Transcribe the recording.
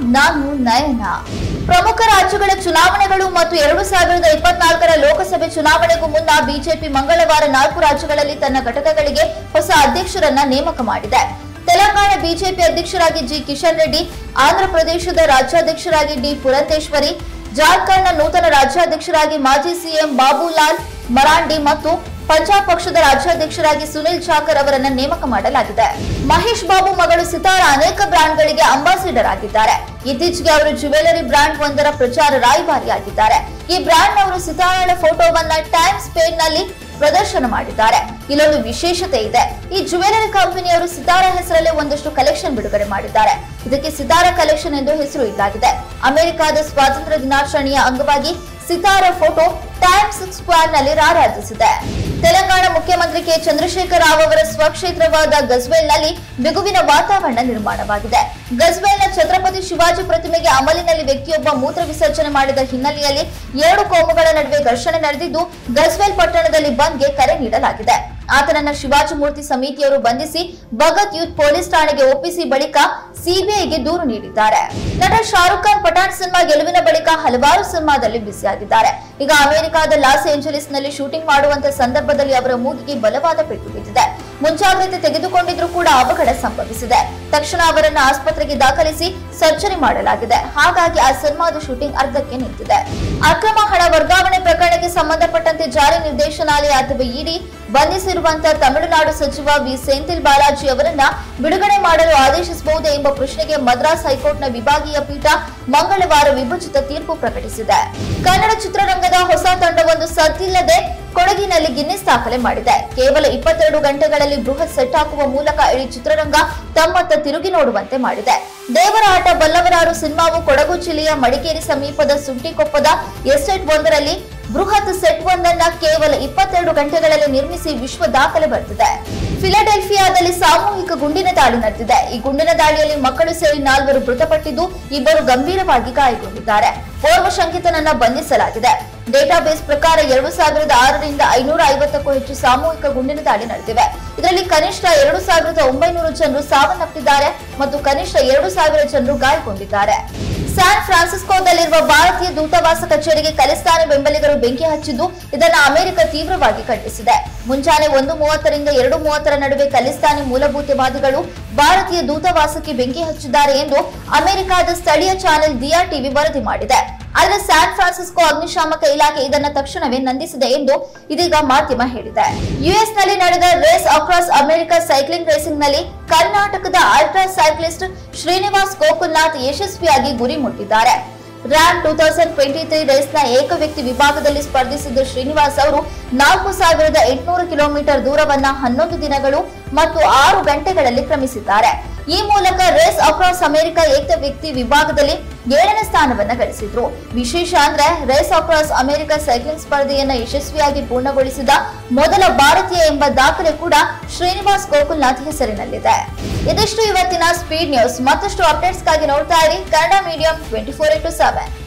ನಾನು ನಯನ ಪ್ರಮುಖ ರಾಜ್ಯಗಳ ಚುನಾವಣೆಗಳು ಮತ್ತು ಎರಡು ಸಾವಿರದ ಇಪ್ಪತ್ನಾಲ್ಕರ ಲೋಕಸಭೆ ಚುನಾವಣೆಗೂ ಮುನ್ನ ಬಿಜೆಪಿ ಮಂಗಳವಾರ ನಾಲ್ಕು ರಾಜ್ಯಗಳಲ್ಲಿ ತನ್ನ ಘಟಕಗಳಿಗೆ ಹೊಸ ಅಧ್ಯಕ್ಷರನ್ನ ನೇಮಕ ಮಾಡಿದೆ ತೆಲಂಗಾಣ ಬಿಜೆಪಿ ಅಧ್ಯಕ್ಷರಾಗಿ ಜಿ ಕಿಶನ್ ರೆಡ್ಡಿ ಆಂಧ್ರಪ್ರದೇಶದ ರಾಜ್ಯಾಧ್ಯಕ್ಷರಾಗಿ ಡಿ ಪುರಂತೇಶ್ವರಿ ಜಾರ್ಖಂಡ್ನ ನೂತನ ರಾಜ್ಯಾಧ್ಯಕ್ಷರಾಗಿ ಮಾಜಿ ಸಿಎಂ ಬಾಬುಲಾಲ್ ಮರಾಂಡಿ ಮತ್ತು ಪಂಜಾಬ್ ಪಕ್ಷದ ರಾಜ್ಯಾಧ್ಯಕ್ಷರಾಗಿ ಸುನಿಲ್ ಚಾಕರ್ ಅವರನ್ನ ನೇಮಕ ಮಾಡಲಾಗಿದೆ ಮಹೇಶ್ ಬಾಬು ಮಗಳು ಸಿತಾರ ಅನೇಕ ಬ್ರಾಂಡ್ಗಳಿಗೆ ಅಂಬಾಸಿಡರ್ ಆಗಿದ್ದಾರೆ ಇತ್ತೀಚೆಗೆ ಅವರು ಜ್ಯುವೆಲರಿ ಬ್ರಾಂಡ್ ಒಂದರ ಪ್ರಚಾರ ರಾಯಭಾರಿಯಾಗಿದ್ದಾರೆ ಈ ಬ್ರಾಂಡ್ ಅವರು ಸಿತಾರಳ ಫೋಟೋವನ್ನ ಟೈಮ್ಸ್ ಪೇನ್ ನಲ್ಲಿ ಪ್ರದರ್ಶನ ಮಾಡಿದ್ದಾರೆ ಇಲ್ಲೊಂದು ವಿಶೇಷತೆ ಇದೆ ಈ ಜ್ಯುವೆಲರಿ ಕಂಪನಿಯವರು ಸಿತಾರ ಹೆಸರಲ್ಲೇ ಒಂದಷ್ಟು ಕಲೆಕ್ಷನ್ ಬಿಡುಗಡೆ ಮಾಡಿದ್ದಾರೆ ಇದಕ್ಕೆ ಸಿತಾರ ಕಲೆಕ್ಷನ್ ಎಂದು ಹೆಸರು ಇದ್ದಾಗಿದೆ ಅಮೆರಿಕದ ಸ್ವಾತಂತ್ರ್ಯ ದಿನಾಚರಣೆಯ ಅಂಗವಾಗಿ ಸಿತಾರ ಫೋಟೋ ಟೈಮ್ಸ್ ಸ್ಕ್ವೇರ್ ನಲ್ಲಿ ರಾರಾಜಿಸಿದೆ ತೆಲಂಗಾಣ ಮುಖ್ಯಮಂತ್ರಿ ಕೆ ಚಂದ್ರಶೇಖರ್ ರಾವ್ ಅವರ ಸ್ವಕ್ಷೇತ್ರವಾದ ಗಜ್ವೇಲ್ ನಲ್ಲಿ ಬಿಗುವಿನ ವಾತಾವರಣ ನಿರ್ಮಾಣವಾಗಿದೆ ಗಜ್ವೇಲ್ನ ಛತ್ರಪತಿ ಶಿವಾಜಿ ಪ್ರತಿಮೆಗೆ ಅಮಲಿನಲ್ಲಿ ವ್ಯಕ್ತಿಯೊಬ್ಬ ಮೂತ್ರ ವಿಸರ್ಜನೆ ಮಾಡಿದ ಹಿನ್ನೆಲೆಯಲ್ಲಿ ಎರಡು ಕೋಮುಗಳ ನಡುವೆ ಘರ್ಷಣೆ ನಡೆದಿದ್ದು ಗಜ್ವೇಲ್ ಪಟ್ಟಣದಲ್ಲಿ ಬಂದ್ಗೆ ಕರೆ ನೀಡಲಾಗಿದೆ ಆತನನ್ನ ಶಿವಾಜಿ ಮೂರ್ತಿ ಸಮಿತಿಯವರು ಬಂಧಿಸಿ ಭಗತ್ ಯೂತ್ ಪೊಲೀಸ್ ಠಾಣೆಗೆ ಒಪ್ಪಿಸಿ ಬಳಿಕ ಸಿಬಿಐಗೆ ದೂರು ನೀಡಿದ್ದಾರೆ ನಟ ಶಾರುಖ್ ಖಾನ್ ಪಠಾಣ್ ಸಿನಿಮಾ ಗೆಲುವಿನ ಬಳಿಕ ಹಲವಾರು ಸಿನಿಮಾದಲ್ಲಿ ಬ್ಯುಸಿಯಾಗಿದ್ದಾರೆ ಈಗ ಅಮೆರಿಕದ ಲಾಸ್ ಏಂಜಲೀಸ್ ನಲ್ಲಿ ಶೂಟಿಂಗ್ ಮಾಡುವಂತ ಸಂದರ್ಭದಲ್ಲಿ ಅವರ ಮೂಗಿಗೆ ಬಲವಾದ ಪೆಟ್ಟು ಬಿದ್ದಿದೆ ಮುಂಜಾಗ್ರತೆ ತೆಗೆದುಕೊಂಡಿದ್ರೂ ಕೂಡ ಅವಘಡ ಸಂಭವಿಸಿದೆ ತಕ್ಷಣ ಅವರನ್ನ ಆಸ್ಪತ್ರೆಗೆ ದಾಖಲಿಸಿ ಸರ್ಜರಿ ಮಾಡಲಾಗಿದೆ ಹಾಗಾಗಿ ಆ ಸಿನಿಮಾದ ಶೂಟಿಂಗ್ ಅರ್ಧಕ್ಕೆ ನಿಂತಿದೆ ಅಕ್ರಮ ಹಣ ವರ್ಗಾವಣೆ ಪ್ರಕರಣಕ್ಕೆ ಸಂಬಂಧಪಟ್ಟಂತೆ ಜಾರಿ ನಿರ್ದೇಶನಾಲಯ ಅಥವಾ ಇಡಿ ಬಂಧಿಸಿರುವಂತಹ ತಮಿಳುನಾಡು ಸಚಿವ ವಿ ಸೆಂಥಿಲ್ ಬಾಲಾಜಿ ಅವರನ್ನ ಬಿಡುಗಡೆ ಮಾಡಲು ಆದೇಶಿಸಬಹುದೇ ಎಂಬ ಪ್ರಶ್ನೆಗೆ ಮದ್ರಾಸ್ ಹೈಕೋರ್ಟ್ನ ವಿಭಾಗೀಯ ಪೀಠ ಮಂಗಳವಾರ ವಿಭಜಿತ ತೀರ್ಪು ಪ್ರಕಟಿಸಿದೆ ಕನ್ನಡ ಚಿತ್ರರಂಗದ ಹೊಸ ತಂಡವೊಂದು ಸದ್ದಿಲ್ಲದೆ ಕೊಡಗಿನಲ್ಲಿ ಗಿನ್ನಿಸ್ ದಾಖಲೆ ಮಾಡಿದೆ ಕೇವಲ ಇಪ್ಪತ್ತೆರಡು ಗಂಟೆಗಳಲ್ಲಿ ಬೃಹತ್ ಸೆಟ್ ಹಾಕುವ ಮೂಲಕ ಇಡೀ ಚಿತ್ರರಂಗ ತಮ್ಮತ್ತ ತಿರುಗಿ ನೋಡುವಂತೆ ಮಾಡಿದೆ ದೇವರ ಆಟ ಬಲ್ಲವರಾರು ಸಿನಿಮಾವು ಕೊಡಗು ಜಿಲ್ಲೆಯ ಮಡಿಕೇರಿ ಸಮೀಪದ ಸುಂಟಿಕೊಪ್ಪದ ಎಸ್ಟೇಟ್ ಒಂದರಲ್ಲಿ ಬೃಹತ್ ಸೆಟ್ ಒಂದನ್ನ ಕೇವಲ ಇಪ್ಪತ್ತೆರಡು ಗಂಟೆಗಳಲ್ಲಿ ನಿರ್ಮಿಸಿ ವಿಶ್ವ ದಾಖಲೆ ಬರೆದಿದೆ ಫಿಲಡೆಲ್ಫಿಯಾದಲ್ಲಿ ಸಾಮೂಹಿಕ ಗುಂಡಿನ ದಾಳಿ ನಡೆದಿದೆ ಈ ಗುಂಡಿನ ದಾಳಿಯಲ್ಲಿ ಮಕ್ಕಳು ಸೇರಿ ನಾಲ್ವರು ಮೃತಪಟ್ಟಿದ್ದು ಇಬ್ಬರು ಗಂಭೀರವಾಗಿ ಗಾಯಗೊಂಡಿದ್ದಾರೆ ಓರ್ವ ಶಂಕಿತನನ್ನ ಬಂಧಿಸಲಾಗಿದೆ ಡೇಟಾಬೇಸ್ ಪ್ರಕಾರ ಎರಡು ಸಾವಿರದ ಆರರಿಂದ ಐನೂರ ಐವತ್ತಕ್ಕೂ ಹೆಚ್ಚು ಸಾಮೂಹಿಕ ಗುಂಡಿನ ದಾಳಿ ನಡೆದಿವೆ ಇದರಲ್ಲಿ ಕನಿಷ್ಠ ಎರಡು ಸಾವಿರದ ಒಂಬೈನೂರು ಜನರು ಸಾವನ್ನಪ್ಪಿದ್ದಾರೆ ಮತ್ತು ಕನಿಷ್ಠ ಎರಡು ಸಾವಿರ ಜನರು ಗಾಯಗೊಂಡಿದ್ದಾರೆ ಸ್ಯಾನ್ ಫ್ರಾನ್ಸಿಸ್ಕೋದಲ್ಲಿರುವ ಭಾರತೀಯ ದೂತಾವಾಸ ಕಚೇರಿಗೆ ಖಲಿಸ್ತಾನಿ ಬೆಂಬಲಿಗರು ಬೆಂಕಿ ಹಚ್ಚಿದ್ದು ಇದನ್ನು ಅಮೆರಿಕ ತೀವ್ರವಾಗಿ ಖಂಡಿಸಿದೆ ಮುಂಜಾನೆ ಒಂದು ಮೂವತ್ತರಿಂದ ಎರಡು ಮೂವತ್ತರ ನಡುವೆ ಖಲಿಸ್ತಾನಿ ಮೂಲಭೂತವಾದಿಗಳು ಭಾರತೀಯ ದೂತಾವಾಸಕ್ಕೆ ಬೆಂಕಿ ಹಚ್ಚಿದ್ದಾರೆ ಎಂದು ಅಮೆರಿಕದ ಸ್ಥಳೀಯ ಚಾನೆಲ್ ದಿಯಾ ಟಿವಿ ವರದಿ ಮಾಡಿದೆ ಆದರೆ ಸ್ಯಾನ್ ಫ್ರಾನ್ಸಿಸ್ಕೋ ಅಗ್ನಿಶಾಮಕ ಇಲಾಖೆ ಇದನ್ನ ತಕ್ಷಣವೇ ನಂದಿಸಿದೆ ಎಂದು ಇದೀಗ ಮಾಧ್ಯಮ ಹೇಳಿದೆ ಯುಎಸ್ ನಲ್ಲಿ ನಡೆದ race across America cycling racing ನಲ್ಲಿ ಕರ್ನಾಟಕದ ಅಲ್ಟ್ರಾ ಸೈಕ್ಲಿಸ್ಟ್ ಶ್ರೀನಿವಾಸ್ ಗೋಕುಲ್ನಾಥ್ ಯಶಸ್ವಿಯಾಗಿ ಗುರಿ ಮುಟ್ಟಿದ್ದಾರೆ RAAM two thousand twenty three ರೇಸ್ನ ಏಕ ವ್ಯಕ್ತಿ ವಿಭಾಗದಲ್ಲಿ ಸ್ಪರ್ಧಿಸಿದ್ದ ಶ್ರೀನಿವಾಸ್ ಅವರು ನಾಲ್ಕು ಸಾವಿರದ ಎಂಟುನೂರು ಕಿಲೋಮೀಟರ್ ದೂರವನ್ನ ಹನ್ನೊಂದು ದಿನಗಳು ಮತ್ತು ಆರು ಗಂಟೆಗಳಲ್ಲಿ ಕ್ರಮಿಸಿದ್ದಾರೆ ಈ ಮೂಲಕ ರೇಸ್ ಅಕ್ರಾಸ್ ಅಮೆರಿಕ ಏಕ ವ್ಯಕ್ತಿ ವಿಭಾಗದಲ್ಲಿ ಏಳನೇ ಸ್ಥಾನವನ್ನ ಗಳಿಸಿದ್ರು ವಿಶೇಷ ಅಂದ್ರೆ ರೇಸ್ ಅಕ್ರಾಸ್ ಅಮೆರಿಕ ಸೈಕ್ಲಿಂಗ್ ಸ್ಪರ್ಧೆಯನ್ನ ಯಶಸ್ವಿಯಾಗಿ ಪೂರ್ಣಗೊಳಿಸಿದ ಮೊದಲ ಭಾರತೀಯ ಎಂಬ ದಾಖಲೆ ಕೂಡ ಶ್ರೀನಿವಾಸ್ ಗೋಕುಲ್ನಾಥ್ ಹೆಸರಿನಲ್ಲಿದೆ ಇದಿಷ್ಟು ಇವತ್ತಿನ ಸ್ಪೀಡ್ ನ್ಯೂಸ್ ಮತ್ತಷ್ಟು ಅಪ್ಡೇಟ್ಸ್ಗಾಗಿ ನೋಡ್ತಾ ಇರಿ Kannada medium twenty four into seven